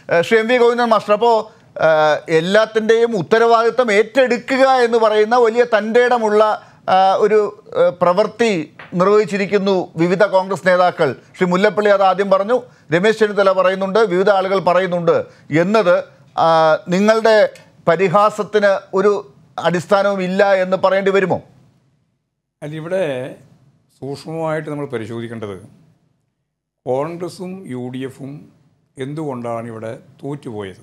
ഏഹ് Shri M V Govindan master അപ്പോൾ എല്ലാത്തിൻ്റെയും ഉത്തരവാദിത്തം ഏറ്റെടുക്കുക എന്ന് പറയുന്ന വലിയ തൻ്റെ ഇടമുള്ള ആ, ഒരു ഏഹ്, പ്രവൃത്തി നിർവഹിച്ചിരിക്കുന്നു വിവിധ കോൺഗ്രസ് നേതാക്കൾ ശ്രീ മുല്ലപ്പള്ളി അത് ആദ്യം പറഞ്ഞു രമേശ് ചെന്നിത്തല പറയുന്നുണ്ട് വിവിധ ആളുകൾ പറയുന്നുണ്ട് എന്നത് ആ, നിങ്ങളുടെ പരിഹാസത്തിന് ഒരു അടിസ്ഥാനവും ഇല്ല എന്ന് പറയേണ്ടി വരുമോ അല്ല ഇവിടെ സൂക്ഷ്മമായിട്ട് നമ്മൾ പരിശോധിക്കേണ്ടത് കോൺഗ്രസും യു ഡി എഫും എന്തുകൊണ്ടാണ് ഇവിടെ തോറ്റുപോയത്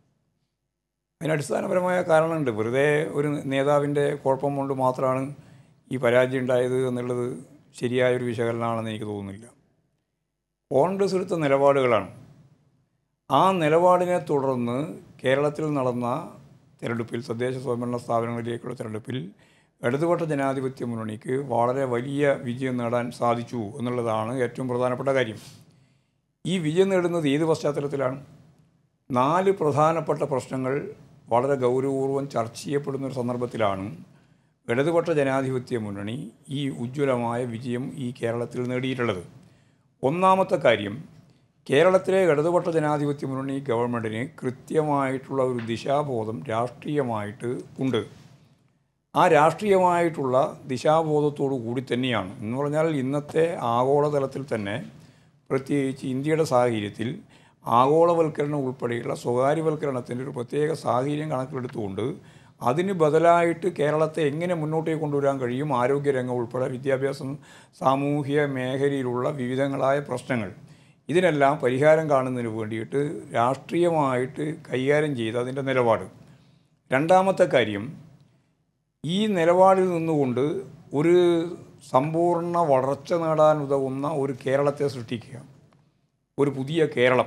അതിന് അടിസ്ഥാനപരമായ കാരണമുണ്ട് വെറുതെ ഒരു നേതാവിൻ്റെ കുഴപ്പം കൊണ്ട് മാത്രമാണ് ഈ പരാജയം ഉണ്ടായത് എന്നുള്ളത് ശരിയായൊരു വിശകലനമാണെന്ന് എനിക്ക് തോന്നുന്നില്ല കോൺഗ്രസ് എടുത്ത നിലപാടുകളാണ് ആ നിലപാടിനെ തുടർന്ന് കേരളത്തിൽ നടന്ന തിരഞ്ഞെടുപ്പിൽ തദ്ദേശ സ്വയംഭരണ സ്ഥാപനങ്ങളിലേക്കുള്ള തിരഞ്ഞെടുപ്പിൽ ഇടതുപക്ഷ ജനാധിപത്യ മുന്നണിക്ക് വളരെ വലിയ വിജയം നേടാൻ സാധിച്ചു എന്നുള്ളതാണ് ഏറ്റവും പ്രധാനപ്പെട്ട കാര്യം ഈ വിജയം നേടുന്നത് ഏത് പശ്ചാത്തലത്തിലാണ് നാല് പ്രധാനപ്പെട്ട പ്രശ്നങ്ങൾ വളരെ ഗൗരവപൂർവ്വം ചർച്ച ചെയ്യപ്പെടുന്ന ഒരു സന്ദർഭത്തിലാണ് ഇടതുപക്ഷ ജനാധിപത്യ മുന്നണി ഈ ഉജ്ജ്വലമായ വിജയം ഈ കേരളത്തിൽ നേടിയിട്ടുള്ളത് ഒന്നാമത്തെ കാര്യം കേരളത്തിലെ ഇടതുപക്ഷ ജനാധിപത്യ മുന്നണി ഗവൺമെൻറ്റിന് കൃത്യമായിട്ടുള്ള ഒരു ദിശാബോധം രാഷ്ട്രീയമായിട്ട് ഉണ്ട് ആ രാഷ്ട്രീയമായിട്ടുള്ള ദിശാബോധത്തോടു കൂടി തന്നെയാണ് എന്ന് പറഞ്ഞാൽ ഇന്നത്തെ ആഗോളതലത്തിൽ തന്നെ പ്രത്യേകിച്ച് ഇന്ത്യയുടെ സാഹചര്യത്തിൽ ആഗോളവൽക്കരണം ഉൾപ്പെടെയുള്ള സ്വകാര്യവൽക്കരണത്തിൻ്റെ ഒരു പ്രത്യേക സാഹചര്യം കണക്കിലെടുത്തുകൊണ്ട് അതിന് ബദലായിട്ട് കേരളത്തെ എങ്ങനെ മുന്നോട്ടേക്ക് കൊണ്ടുവരാൻ കഴിയും ആരോഗ്യരംഗം ഉൾപ്പെടെ വിദ്യാഭ്യാസം സാമൂഹിക മേഖലയിലുള്ള വിവിധങ്ങളായ പ്രശ്നങ്ങൾ ഇതിനെല്ലാം പരിഹാരം കാണുന്നതിന് വേണ്ടിയിട്ട് രാഷ്ട്രീയമായിട്ട് കൈകാര്യം ചെയ്ത് അതിൻ്റെ നിലപാട് രണ്ടാമത്തെ കാര്യം ഈ നിലപാടിൽ നിന്നുകൊണ്ട് ഒരു സമ്പൂർണ്ണ വളർച്ച നേടാൻ ഉതകുന്ന ഒരു കേരളത്തെ സൃഷ്ടിക്കുക ഒരു പുതിയ കേരളം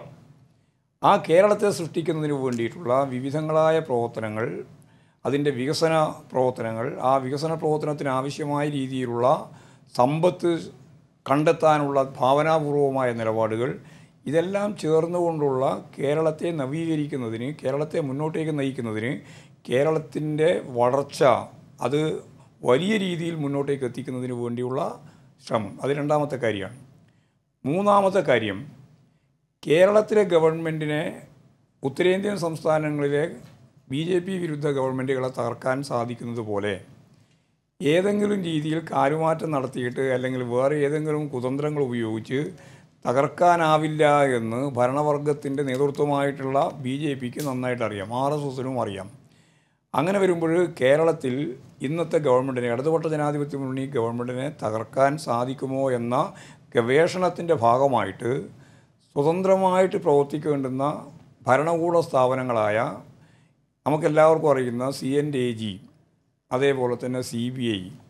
ആ കേരളത്തെ സൃഷ്ടിക്കുന്നതിന് വേണ്ടിയിട്ടുള്ള വിവിധങ്ങളായ പ്രവർത്തനങ്ങൾ അതിൻ്റെ വികസന പ്രവർത്തനങ്ങൾ ആ വികസന പ്രവർത്തനത്തിന് ആവശ്യമായ രീതിയിലുള്ള സമ്പത്ത് കണ്ടെത്താനുള്ള ഭാവനാപൂർവമായ നിലപാടുകൾ ഇതെല്ലാം ചേർന്നുകൊണ്ടുള്ള കേരളത്തെ നവീകരിക്കുന്നതിന് കേരളത്തെ മുന്നോട്ടേക്ക് നയിക്കുന്നതിന് കേരളത്തിൻ്റെ വളർച്ച അത് വലിയ രീതിയിൽ മുന്നോട്ടേക്ക് എത്തിക്കുന്നതിന് വേണ്ടിയുള്ള ശ്രമം അത് രണ്ടാമത്തെ കാര്യമാണ് മൂന്നാമത്തെ കാര്യം കേരളത്തിലെ ഗവൺമെൻറ്റിനെ ഉത്തരേന്ത്യൻ സംസ്ഥാനങ്ങളിലെ ബി ജെ പി വിരുദ്ധ ഗവൺമെൻറ്റുകളെ തകർക്കാൻ സാധിക്കുന്നത് പോലെ ഏതെങ്കിലും രീതിയിൽ കാലുമാറ്റം നടത്തിയിട്ട് അല്ലെങ്കിൽ വേറെ ഏതെങ്കിലും കുതന്ത്രങ്ങൾ ഉപയോഗിച്ച് തകർക്കാനാവില്ല എന്ന് ഭരണവർഗത്തിൻ്റെ നേതൃത്വമായിട്ടുള്ള ബി ജെ പിക്ക് നന്നായിട്ട് അറിയാം ആർ എസ് എസിനും അറിയാം അങ്ങനെ വരുമ്പോൾ കേരളത്തിൽ ഇന്നത്തെ ഗവൺമെൻറ്റിനെ ഇടതുപക്ഷ ജനാധിപത്യ മുന്നണി ഗവൺമെൻറ്റിനെ തകർക്കാൻ സാധിക്കുമോ എന്ന ഗവേഷണത്തിൻ്റെ ഭാഗമായിട്ട് സ്വതന്ത്രമായിട്ട് പ്രവർത്തിക്കേണ്ടുന്ന ഭരണകൂട സ്ഥാപനങ്ങളായ നമുക്കെല്ലാവർക്കും അറിയുന്ന സി എൻ എ ജി അതേപോലെ തന്നെ സി ബി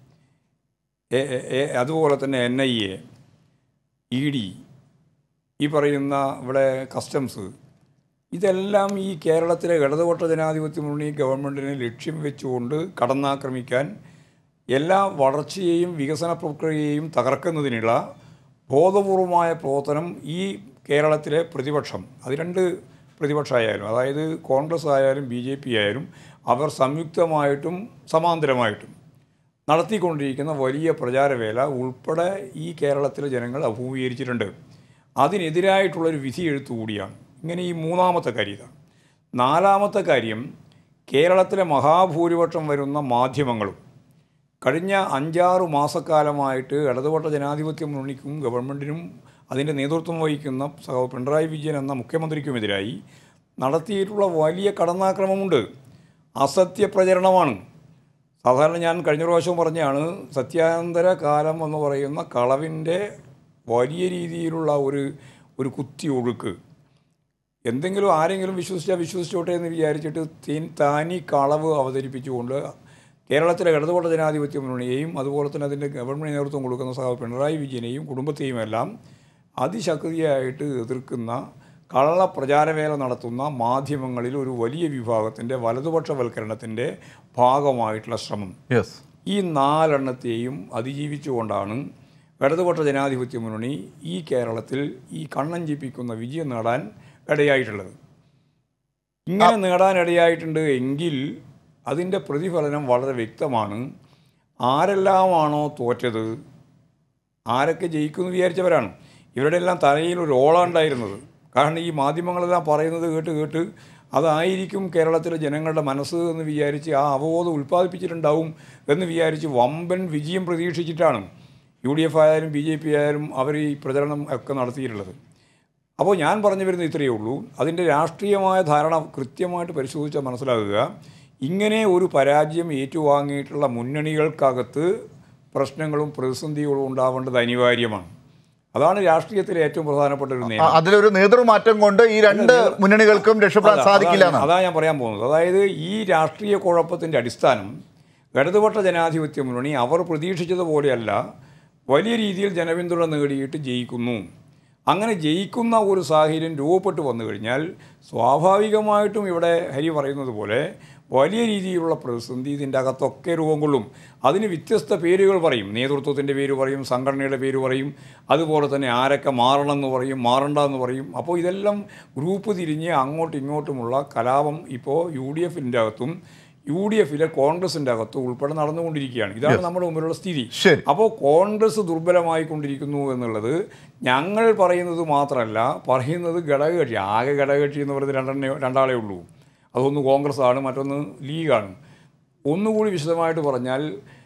ഐ അതുപോലെ തന്നെ N I A E D ഈ പറയുന്ന ഇവിടെ കസ്റ്റംസ് ഇതെല്ലാം ഈ കേരളത്തിലെ ഇടതുപക്ഷ ജനാധിപത്യ മുന്നണി ഗവൺമെൻറ്റിനെ ലക്ഷ്യം വെച്ചുകൊണ്ട് കടന്നാക്രമിക്കാൻ എല്ലാ വളർച്ചയെയും വികസന പ്രക്രിയയെയും തകർക്കുന്നതിനുള്ള ബോധപൂർവമായ പ്രവർത്തനം ഈ കേരളത്തിലെ പ്രതിപക്ഷം അത് രണ്ട് പ്രതിപക്ഷമായാലും അതായത് കോൺഗ്രസ് ആയാലും ബി ജെ പി ആയാലും അവർ സംയുക്തമായിട്ടും സമാന്തരമായിട്ടും നടത്തിക്കൊണ്ടിരിക്കുന്ന വലിയ പ്രചാരവേല ഉൾപ്പെടെ ഈ കേരളത്തിലെ ജനങ്ങൾ അഭിമുഖീകരിച്ചിട്ടുണ്ട് അതിനെതിരായിട്ടുള്ളൊരു വിധി എഴുത്തു കൂടിയാണ് ഇങ്ങനെ ഈ മൂന്നാമത്തെ കാര്യം ഇതാണ് നാലാമത്തെ കാര്യം കേരളത്തിലെ മഹാഭൂരിപക്ഷം വരുന്ന മാധ്യമങ്ങളും കഴിഞ്ഞ അഞ്ചാറ് മാസക്കാലമായിട്ട് ഇടതുപക്ഷ ജനാധിപത്യ മുന്നണിക്കും ഗവൺമെൻറ്റിനും അതിൻ്റെ നേതൃത്വം വഹിക്കുന്ന സഹ പിണറായി വിജയൻ എന്ന മുഖ്യമന്ത്രിക്കുമെതിരായി നടത്തിയിട്ടുള്ള വലിയ കടന്നാക്രമമുണ്ട് അസത്യ പ്രചരണമാണ് സാധാരണ ഞാൻ കഴിഞ്ഞ പ്രാവശ്യം പറഞ്ഞാണ് സത്യാന്തര കാലം എന്ന് പറയുന്ന കളവിൻ്റെ വലിയ രീതിയിലുള്ള ഒരു ഒരു കുത്തി ഒഴുക്ക് എന്തെങ്കിലും ആരെങ്കിലും വിശ്വസിച്ചാൽ വിശ്വസിച്ചോട്ടെ എന്ന് വിചാരിച്ചിട്ട് തീൻ താനി കളവ് അവതരിപ്പിച്ചുകൊണ്ട് കേരളത്തിലെ ഇടതുപക്ഷ ജനാധിപത്യ മുന്നണിയെയും അതുപോലെ തന്നെ അതിൻ്റെ ഗവൺമെൻറ് നേതൃത്വം കൊടുക്കുന്ന സഹ പിണറായി വിജയനെയും കുടുംബത്തെയും എല്ലാം അതിശക്തിയായിട്ട് എതിർക്കുന്ന കള്ള പ്രചാരവേല നടത്തുന്ന മാധ്യമങ്ങളിൽ ഒരു വലിയ വിഭാഗത്തിൻ്റെ വലതുപക്ഷവൽക്കരണത്തിൻ്റെ ഭാഗമായിട്ടുള്ള ശ്രമം യെസ് ഈ നാലെണ്ണത്തെയും അതിജീവിച്ചുകൊണ്ടാണ് ഇടതുപക്ഷ ജനാധിപത്യ മുന്നണി ഈ കേരളത്തിൽ ഈ കണ്ണഞ്ചിപ്പിക്കുന്ന വിജയം നേടാൻ ഇടയായിട്ടുള്ളത് ഇങ്ങനെ നേടാൻ ഇടയായിട്ടുണ്ട് എങ്കിൽ അതിൻ്റെ പ്രതിഫലനം വളരെ വ്യക്തമാണ് ആരെല്ലാമാണോ തോറ്റത് ആരൊക്കെ ജയിക്കുമെന്ന് വിചാരിച്ചവരാണ് ഇവരുടെ എല്ലാം തലയിൽ ഒരു ഓള ഉണ്ടായിരുന്നത് കാരണം ഈ മാധ്യമങ്ങളെല്ലാം പറയുന്നത് കേട്ട് കേട്ട് അതായിരിക്കും കേരളത്തിലെ ജനങ്ങളുടെ മനസ്സ് എന്ന് വിചാരിച്ച് ആ അവബോധം ഉൽപ്പാദിപ്പിച്ചിട്ടുണ്ടാവും എന്ന് വിചാരിച്ച് വമ്പൻ വിജയം പ്രതീക്ഷിച്ചിട്ടാണ് യു ഡി എഫ് ആയാലും ബി ജെ പി ആയാലും അവർ ഈ പ്രചരണം ഒക്കെ നടത്തിയിട്ടുള്ളത് അപ്പോൾ ഞാൻ പറഞ്ഞു വരുന്നത് ഇത്രയേ ഉള്ളൂ അതിൻ്റെ രാഷ്ട്രീയമായ ധാരണ കൃത്യമായിട്ട് പരിശോധിച്ചാൽ മനസ്സിലാകുക ഇങ്ങനെ ഒരു പരാജയം ഏറ്റുവാങ്ങിയിട്ടുള്ള മുന്നണികൾക്കകത്ത് പ്രശ്നങ്ങളും പ്രതിസന്ധികളും ഉണ്ടാവേണ്ടത് അനിവാര്യമാണ് അതാണ് രാഷ്ട്രീയത്തിലെ ഏറ്റവും പ്രധാനപ്പെട്ട ഒരു നിയമം ആ, അതിലൊരു നേതൃമാറ്റം കൊണ്ട് ഈ രണ്ട് മുന്നണികൾക്കും രക്ഷപ്പെടാൻ അതാ- സാധിക്കില്ല അതാണ് എന്നാണ് അതാ ഞാൻ പറയാൻ പോകുന്നത് അതായത് ഈ രാഷ്ട്രീയ കുഴപ്പത്തിൻ്റെ അടിസ്ഥാനം ഇടതുപക്ഷ ജനാധിപത്യ മുന്നണി അവർ പ്രതീക്ഷിച്ചതുപോലെയല്ല വലിയ രീതിയിൽ ജനപിന്തുണ നേടിയിട്ട് ജയിക്കുന്നു അങ്ങനെ ജയിക്കുന്ന ഒരു സാഹചര്യം രൂപപ്പെട്ടു വന്നു കഴിഞ്ഞാൽ സ്വാഭാവികമായിട്ടും ഇവിടെ ഹരി പറയുന്നത് പോലെ വലിയ രീതിയിലുള്ള പ്രതിസന്ധി ഇതിൻ്റെ അകത്തൊക്കെ രൂപം കൊള്ളും അതിന് വ്യത്യസ്ത പേരുകൾ പറയും നേതൃത്വത്തിൻ്റെ പേര് പറയും സംഘടനയുടെ പേര് പറയും അതുപോലെ തന്നെ ആരൊക്കെ മാറണം എന്ന് പറയും മാറണ്ട എന്ന് പറയും അപ്പോൾ ഇതെല്ലാം ഗ്രൂപ്പ് തിരിഞ്ഞ് അങ്ങോട്ടും ഇങ്ങോട്ടുമുള്ള കലാപം ഇപ്പോൾ യു ഡി എഫിൻ്റെ അകത്തും യു ഡി എഫിലെ കോൺഗ്രസിൻ്റെ അകത്തും ഉൾപ്പെടെ നടന്നുകൊണ്ടിരിക്കുകയാണ് ഇതാണ് നമ്മുടെ മുമ്പിലുള്ള സ്ഥിതി ശരി. അപ്പോൾ കോൺഗ്രസ് ദുർബലമായിക്കൊണ്ടിരിക്കുന്നു എന്നുള്ളത് ഞങ്ങൾ പറയുന്നത് മാത്രമല്ല പറയുന്നത് ഘടകകക്ഷി ആകെ ഘടകകക്ഷി എന്ന് പറയുന്നത് രണ്ടെണ്ണ രണ്ടാളേ ഉള്ളൂ അതൊന്ന് കോൺഗ്രസ് ആണ് മറ്റൊന്ന് ലീഗാണ് ഒന്നുകൂടി വിശദമായിട്ട് പറഞ്ഞാൽ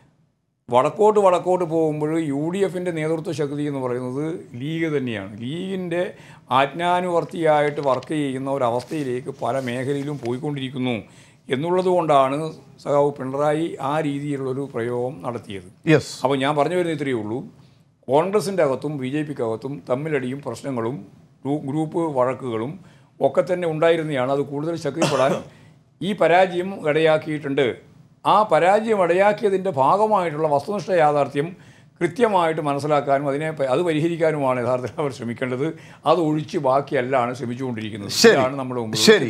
വടക്കോട്ട് വടക്കോട്ട് പോകുമ്പോൾ യു ഡി എഫിൻ്റെ നേതൃത്വ ശക്തി എന്ന് പറയുന്നത് ലീഗ് തന്നെയാണ് ലീഗിൻ്റെ ആജ്ഞാനുവർത്തിയായിട്ട് വർക്ക് ചെയ്യുന്ന ഒരവസ്ഥയിലേക്ക് പല മേഖലയിലും പോയിക്കൊണ്ടിരിക്കുന്നു എന്നുള്ളത് കൊണ്ടാണ് സഖാവ് പിണറായി ആ രീതിയിലുള്ളൊരു പ്രയോഗം നടത്തിയത് യെസ് അപ്പോൾ ഞാൻ പറഞ്ഞു വരുന്നത് ഇത്രയേ ഉള്ളൂ കോൺഗ്രസിൻ്റെ അകത്തും ബി ജെ പിക്ക് അകത്തും തമ്മിലടിയും പ്രശ്നങ്ങളും ഗ്രൂ- ഗ്രൂപ്പ് വഴക്കുകളും ഒക്കെ തന്നെ ഉണ്ടായിരുന്നതാണ് അത് കൂടുതൽ ശക്തിപ്പെടാൻ ഈ പരാജയം ഇടയാക്കിയിട്ടുണ്ട് ആ പരാജയം ഇടയാക്കിയതിൻ്റെ ഭാഗമായിട്ടുള്ള വസ്തുനിഷ്ഠ യാഥാർത്ഥ്യം കൃത്യമായിട്ട് മനസ്സിലാക്കാനും അതിനെ പ- അത് പരിഹരിക്കാനുമാണ് യഥാർത്ഥത്തിൽ അവർ ശ്രമിക്കേണ്ടത് അത് ഒഴിച്ച് ബാക്കിയല്ലാണ് ശ്രമിച്ചുകൊണ്ടിരിക്കുന്നത് ശരി ഇതാണ് നമ്മുടെ മുമ്പിൽ ശരി